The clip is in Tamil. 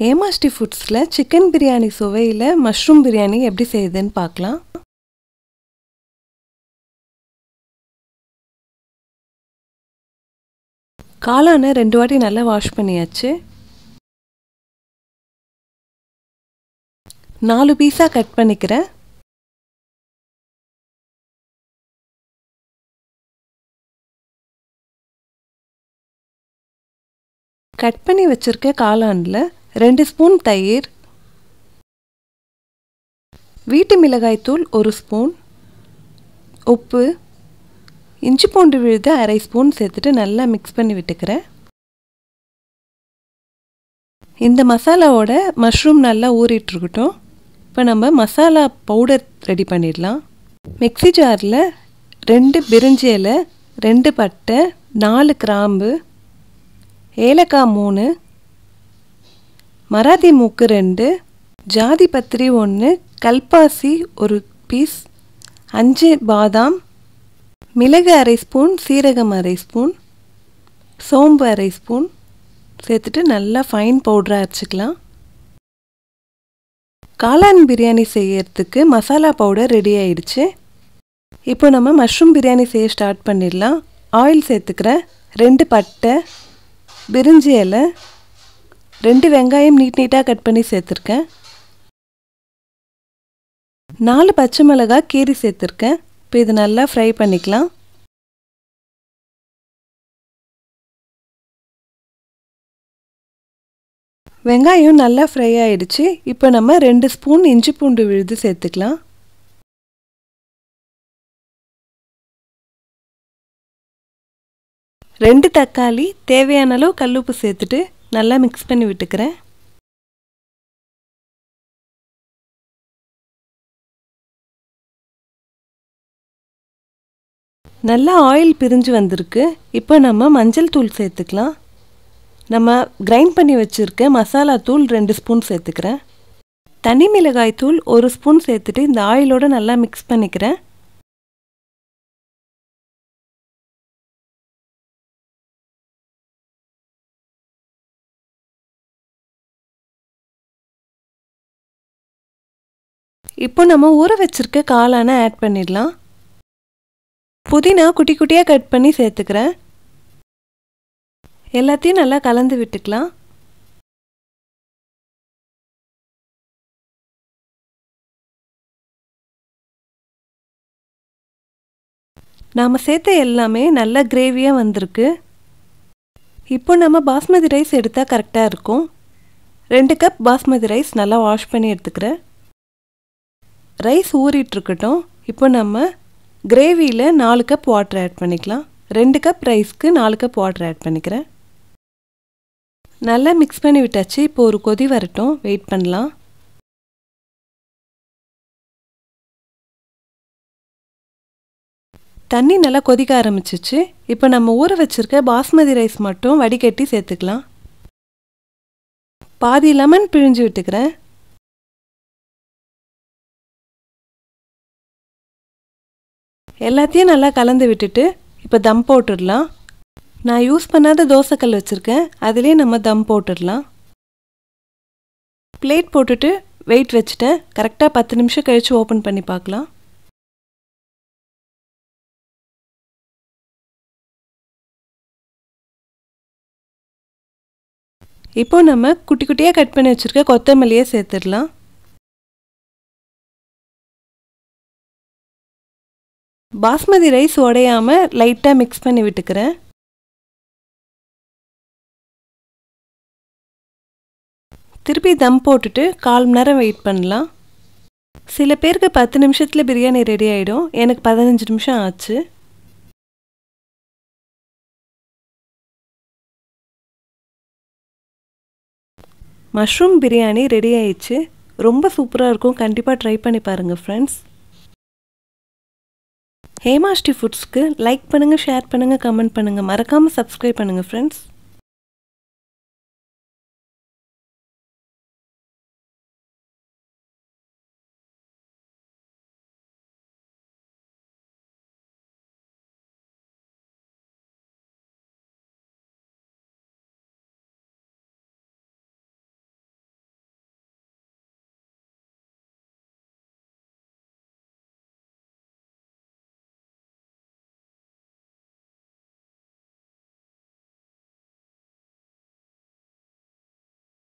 ஹேமாஸ்டி ஃபுட்ஸில் சிக்கன் பிரியாணி சுவையில் மஷ்ரூம் பிரியாணி எப்படி செய்யுதுன்னு பார்க்கலாம் காளானை ரெண்டு வாட்டி நல்லா வாஷ் பண்ணியாச்சு நாலு பீஸாக கட் பண்ணிக்கிறேன் கட் பண்ணி வச்சுருக்க காளானில் ரெண்டு ஸ்பூன் தயிர் வீட்டு மிளகாய்த்தூள் ஒரு ஸ்பூன் உப்பு இஞ்சி பூண்டு விழுது அரை ஸ்பூன் சேர்த்துட்டு நல்லா மிக்ஸ் பண்ணி விட்டுக்கிறேன் இந்த மசாலாவோட மஷ்ரூம் நல்லா ஊறிட்டுருக்கட்டும் இப்போ நம்ம மசாலா பவுடர் ரெடி பண்ணிடலாம் மிக்ஸி ஜாரில் ரெண்டு பிரிஞ்சி இலை ரெண்டு பட்டை நாலு கிராம்பு ஏலக்காய் மூணு மராத்தி மூக்கு ரெண்டு ஜாதி பத்திரி ஒன்று கல்பாசி ஒரு பீஸ் அஞ்சு பாதாம் மிளகு அரை ஸ்பூன் சீரகம் அரை ஸ்பூன் சோம்பு அரை ஸ்பூன் சேர்த்துட்டு நல்லா ஃபைன் பவுடராக அரைச்சிக்கலாம் காளான் பிரியாணி செய்யறதுக்கு மசாலா பவுடர் ரெடி ஆயிடுச்சு இப்போ நம்ம மஷ்ரூம் பிரியாணி செய்ய ஸ்டார்ட் பண்ணிடலாம் ஆயில் சேர்த்துக்கிறேன் ரெண்டு பட்டை பிரிஞ்சி இலை ரெண்டு வெங்காயம் நீட் நீட்டாக கட் பண்ணி சேர்த்துருக்கேன் நாலு பச்சை மிளகாய் கீரி சேர்த்துருக்கேன் இப்போ இது நல்லா ஃப்ரை பண்ணிக்கலாம் வெங்காயம் நல்லா ஃப்ரை ஆயிடுச்சு இப்போ நம்ம ரெண்டு ஸ்பூன் இஞ்சி பூண்டு விழுது சேர்த்துக்கலாம் ரெண்டு தக்காளி தேவையான அளவு கல்லுப்பு சேர்த்துட்டு நல்லா மிக்ஸ் பண்ணி விட்டுக்கிறேன் நல்லா ஆயில் பிரிஞ்சு வந்திருக்கு இப்போ நம்ம மஞ்சள் தூள் சேர்த்துக்கலாம் நம்ம கிரைண்ட் பண்ணி வச்சுருக்க மசாலா தூள் ரெண்டு ஸ்பூன் சேர்த்துக்கிறேன் தனி மிளகாய் தூள் ஒரு ஸ்பூன் சேர்த்துட்டு இந்த ஆயிலோடு நல்லா மிக்ஸ் பண்ணிக்கிறேன் இப்போ நம்ம ஊற வச்சிருக்க காளானை ஆட் பண்ணிடலாம் புதினா குட்டி குட்டியாக கட் பண்ணி சேர்த்துக்கிறேன் எல்லாத்தையும் நல்லா கலந்து விட்டுக்கலாம் நாம் சேர்த்த எல்லாமே நல்ல கிரேவியாக வந்திருக்கு இப்போ நம்ம பாஸ்மதி ரைஸ் எடுத்தால் கரெக்டாக இருக்கும் ரெண்டு கப் பாஸ்மதி ரைஸ் நல்லா வாஷ் பண்ணி எடுத்துக்கிறேன் ரைஸ் ஊறிட்டுருக்கட்டும் இப்போ நம்ம கிரேவியில் நாலு கப் வாட்டர் ஆட் பண்ணிக்கலாம் ரெண்டு கப் ரைஸ்க்கு நாலு கப் வாட்டர் ஆட் பண்ணிக்கிறேன் நல்லா மிக்ஸ் பண்ணி விட்டாச்சு இப்போ ஒரு கொதி வரட்டும் வெயிட் பண்ணலாம் தண்ணி நல்லா கொதிக்க ஆரம்பிச்சிச்சு இப்போ நம்ம ஊற வச்சுருக்க பாஸ்மதி ரைஸ் மட்டும் வடிகட்டி சேர்த்துக்கலாம் பாதி லெமன் பிழிஞ்சு விட்டுக்கிறேன் எல்லாத்தையும் நல்லா கலந்து விட்டுட்டு இப்போ தம் போட்டுடலாம் நான் யூஸ் பண்ணாத தோசைக்கல் வச்சுருக்கேன் அதிலே நம்ம தம் போட்டுடலாம் பிளேட் போட்டுட்டு வெயிட் வச்சுட்டேன் கரெக்டாக பத்து நிமிஷம் கழித்து ஓப்பன் பண்ணி பார்க்கலாம் இப்போ நம்ம குட்டி குட்டியாக கட் பண்ணி வச்சுருக்க கொத்தமல்லியை சேர்த்துடலாம் பாஸ்மதி ரைஸ் உடையாமல் லைட்டாக மிக்ஸ் பண்ணி விட்டுக்கிறேன் திருப்பி தம் போட்டுட்டு கால் மணி நேரம் வெயிட் பண்ணலாம் சில பேருக்கு பத்து நிமிஷத்தில் பிரியாணி ரெடி ஆகிடும் எனக்கு பதினஞ்சு நிமிஷம் ஆச்சு மஷ்ரூம் பிரியாணி ரெடி ஆயிடுச்சு ரொம்ப சூப்பராக இருக்கும் கண்டிப்பாக ட்ரை பண்ணி பாருங்கள் ஃப்ரெண்ட்ஸ் ஹேமாஸ்டி ஃபுட்ஸ்க்கு லைக் பண்ணுங்கள் ஷேர் பண்ணுங்கள் கமெண்ட் பண்ணுங்கள் மறக்காமல் சப்ஸ்கிரைப் பண்ணுங்கள் ஃப்ரெண்ட்ஸ்